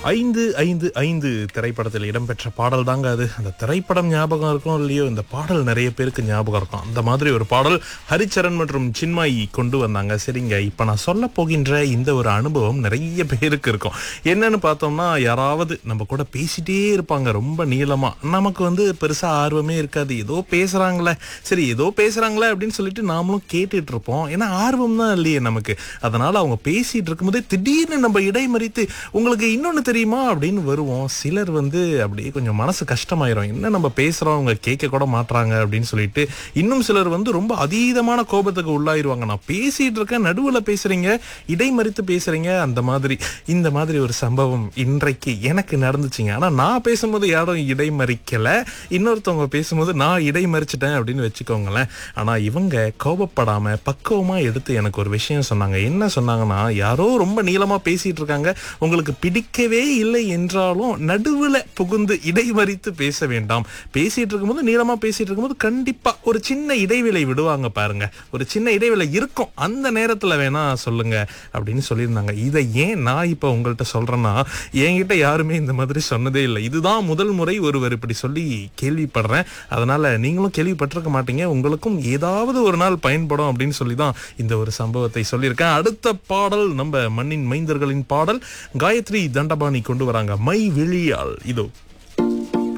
ஐந்து ஐந்து ஐந்து திரைப்படத்தில் இடம்பெற்ற பாடல் தாங்க அது அந்த திரைப்படம் ஞாபகம் இருக்கும் இல்லையோ இந்த பாடல் நிறைய பேருக்கு ஞாபகம் இருக்கும் அந்த மாதிரி ஒரு பாடல் ஹரிச்சரன் மற்றும் சின்மாயி கொண்டு வந்தாங்க சரிங்க இப்ப நான் சொல்ல போகின்ற இந்த ஒரு அனுபவம் நிறைய பேருக்கு இருக்கும் என்னன்னு பார்த்தோம்னா யாராவது நம்ம கூட பேசிட்டே இருப்பாங்க ரொம்ப நீளமா நமக்கு வந்து பெருசா ஆர்வமே இருக்காது ஏதோ பேசுறாங்களே சரி ஏதோ பேசுறாங்களே அப்படின்னு சொல்லிட்டு நாமளும் கேட்டுட்டு இருப்போம் ஏன்னா ஆர்வம் தான் இல்லையே நமக்கு அதனால அவங்க பேசிட்டு இருக்கும்போதே திடீர்னு நம்ம இடைமறித்து உங்களுக்கு இன்னொன்னு தெரியுமா அப்படின்னு வருவோம் சிலர் வந்து அப்படியே கொஞ்சம் மனசு கஷ்டமாயிரும் என்ன நம்ம பேசுறோம் அவங்க கேட்க கூட மாட்றாங்க அப்படின்னு சொல்லிட்டு இன்னும் சிலர் வந்து ரொம்ப அதீதமான கோபத்துக்கு உள்ளாயிருவாங்க நான் பேசிட்டு இருக்கேன் நடுவுல பேசுறீங்க இடைமறித்து பேசுறீங்க அந்த மாதிரி இந்த மாதிரி ஒரு சம்பவம் இன்றைக்கு எனக்கு நடந்துச்சுங்க ஆனா நான் பேசும்போது யாரும் இடைமறிக்கல இன்னொருத்தவங்க பேசும்போது நான் இடைமறிச்சிட்டேன் அப்படின்னு வச்சுக்கோங்களேன் ஆனா இவங்க கோபப்படாம பக்குவமா எடுத்து எனக்கு ஒரு விஷயம் சொன்னாங்க என்ன சொன்னாங்கன்னா யாரோ ரொம்ப நீளமா பேசிட்டு இருக்காங்க உங்களுக்கு பிடிக்கவே இல்லை என்றாலும் நடுவுல புகுந்து இடைமறித்து பேச வேண்டாம் பேசிட்டு இருக்கும்போது நீளமா பேசிட்டு இருக்கும்போது கண்டிப்பா ஒரு சின்ன இடைவேளை விடுவாங்க பாருங்க ஒரு சின்ன இடைவேளை இருக்கும் அந்த நேரத்துல வேணா சொல்லுங்க அப்படின்னு சொல்லியிருந்தாங்க இதை ஏன் நான் இப்ப உங்கள்கிட்ட சொல்றேன்னா என்கிட்ட யாருமே இந்த மாதிரி சொன்னதே இல்லை இதுதான் முதல் முறை ஒருவர் இப்படி சொல்லி கேள்விப்படுறேன் அதனால நீங்களும் கேள்விப்பட்டிருக்க மாட்டீங்க உங்களுக்கும் ஏதாவது ஒரு நாள் பயன்படும் அப்படின்னு சொல்லி தான் இந்த ஒரு சம்பவத்தை சொல்லியிருக்கேன் அடுத்த பாடல் நம்ம மண்ணின் மைந்தர்களின் பாடல் காயத்ரி தண்டபாணி கொண்டு வராங்க மை வெளியால் இதோ